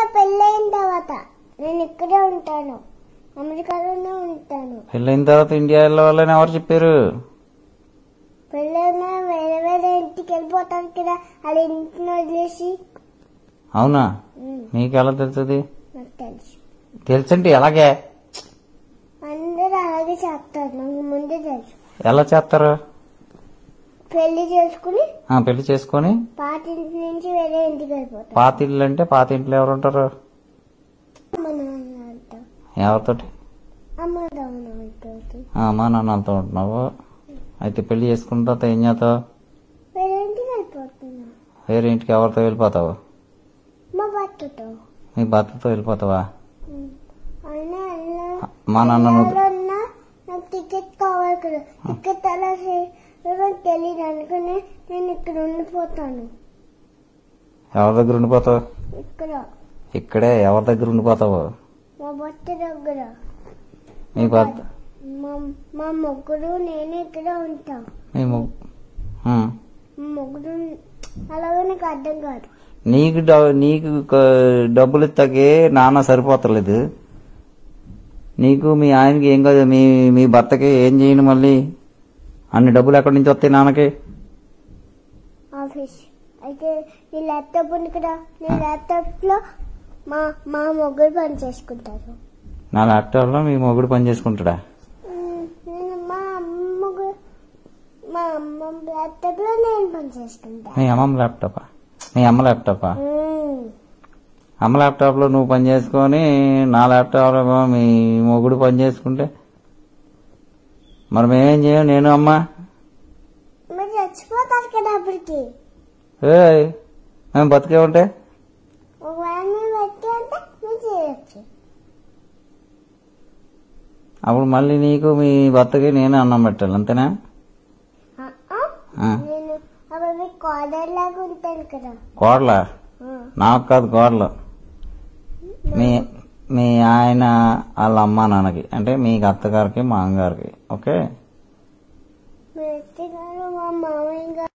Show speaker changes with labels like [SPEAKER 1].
[SPEAKER 1] పెళ్ళైన తర్వాత నేను ఇక్కడే ఉంటాను అమెరికాలోనే ఉంటాను
[SPEAKER 2] పెళ్ళైన తర్వాత ఇండియా వెళ్ళవాలని ఎవరు చెప్పారు
[SPEAKER 1] పెళ్ళైనా వేరే వేరే ఇంటికి వెళ్ళిపోతాను కదా వాళ్ళ ఇంటిని వదిలేసి
[SPEAKER 2] అవునా
[SPEAKER 1] ఉమ్,
[SPEAKER 2] నీకు ఎలా తెలుస్తుంది
[SPEAKER 1] నాకు తెలుసు
[SPEAKER 2] తెలుసంటే ఎలాగే
[SPEAKER 1] అందరూ అలాగే చేస్తారు నాకు ముందే తెలుసు
[SPEAKER 2] ఎలా చేస్తారు
[SPEAKER 1] పెళ్లి చేసుకుని
[SPEAKER 2] ఆ, పెళ్లి చేసుకొని
[SPEAKER 1] పాత ఇంటి నుంచి వేరే ఇంటికి వెళ్ళిపోతాను
[SPEAKER 2] పాత ఇల్లు అంటే పాత ఇంట్లో ఎవరు ఉంటారు
[SPEAKER 1] అమ్మ నాన్న అంటాం
[SPEAKER 2] ఎవరితోటి
[SPEAKER 1] అమ్మ నాన్న అంటుంది
[SPEAKER 2] ఆ, అమ్మా నాన్నలతో ఉంటున్నావు అయితే పెళ్లి చేసుకున్న తర్వాత ఏం చేస్తావు
[SPEAKER 1] వేరే ఇంటికి వెళ్ళిపోతున్నా
[SPEAKER 2] వేరే ఇంటికి ఎవరితో వెళ్ళిపోతావు
[SPEAKER 1] మా భర్తతో
[SPEAKER 2] మీ భర్తతో వెళ్ళిపోతావా
[SPEAKER 1] ఉమ్, అయినా అలా
[SPEAKER 2] మా నాన్న నువ్వు
[SPEAKER 1] ఎవరన్నా నాకు టికెట్ కావాలి కదా టికెట్ ఎలా చేయడం తెలియదు అనుకుని నేను ఇక్కడ ఉండిపోతాను
[SPEAKER 2] ఎవరి దగ్గర ఉండిపోతావు
[SPEAKER 1] ఇక్కడ
[SPEAKER 2] ఇక్కడే ఎవరి దగ్గర ఉండిపోతావు
[SPEAKER 1] మా భర్త దగ్గర
[SPEAKER 2] మీ భర్త
[SPEAKER 1] మా మా ముగ్గురు నేను ఇక్కడ ఉంటాం
[SPEAKER 2] మీ ము- ఉం.
[SPEAKER 1] మా ముగ్గురు అలాగే నాకు అర్థం కాదు
[SPEAKER 2] నీకు డ- నీకు క- డబ్బులు ఇస్తాకే నాన్న సరిపోతలేదు నీకు మీ ఆయనకి ఏం కాదు మీ మీ భర్తకి ఏం చేయను మళ్ళీ అన్ని డబ్బులు ఎక్కడి నుంచి వస్తాయి నాన్నకి
[SPEAKER 1] ఆఫీస్ అయితే నీ ల్యాప్టాప్ ఉంది కదా నీ ల్యాప్టాప్ లో మా మా ముగ్గురు పని చేసుకుంటారు
[SPEAKER 2] నా ల్యాప్టాప్లో మీ మొగుడు పని చేసుకుంటాడా
[SPEAKER 1] ఉమ్, నేను మా అమ్మ మా అమ్మ ల్యాప్టాప్ లో నేను పని చేసుకుంటా
[SPEAKER 2] మీ అమ్మమ్మ ల్యాప్టాపా మీ అమ్మ ల్యాప్టాపా
[SPEAKER 1] ఉమ్,
[SPEAKER 2] అమ్మ ల్యాప్టాప్లో నువ్వు పని చేసుకొని నా ల్యాప్టాప్లో మీ మొగుడు పని చేసుకుంటే మరి మేమేం చేయం నేను అమ్మ
[SPEAKER 1] మీరు చచ్చిపోతారు కదా అప్పటికి
[SPEAKER 2] ఏ మేము బతికే ఉంటే
[SPEAKER 1] ఒకవేళ మీరు పెట్టి అంటే మీరు చేయొచ్చు
[SPEAKER 2] అప్పుడు మళ్ళీ నీకు మీ భర్తకి నేను అన్నం పెట్టాలి అంతేనా
[SPEAKER 1] ఆ, ఆ,
[SPEAKER 2] ఆ.
[SPEAKER 1] నేను అప్పుడు మీకు కాలర్ లాగా ఉంటాను కదా
[SPEAKER 2] కోడలా
[SPEAKER 1] ఆ,
[SPEAKER 2] నాకు కాదు కోడలు మీ మీ ఆయన వాళ్ళ అమ్మ నాన్నకి అంటే మీ అత్తగారికి మా అమ్మగారికి ఓకే
[SPEAKER 1] మా అత్తగారు మా మామయ్య గారు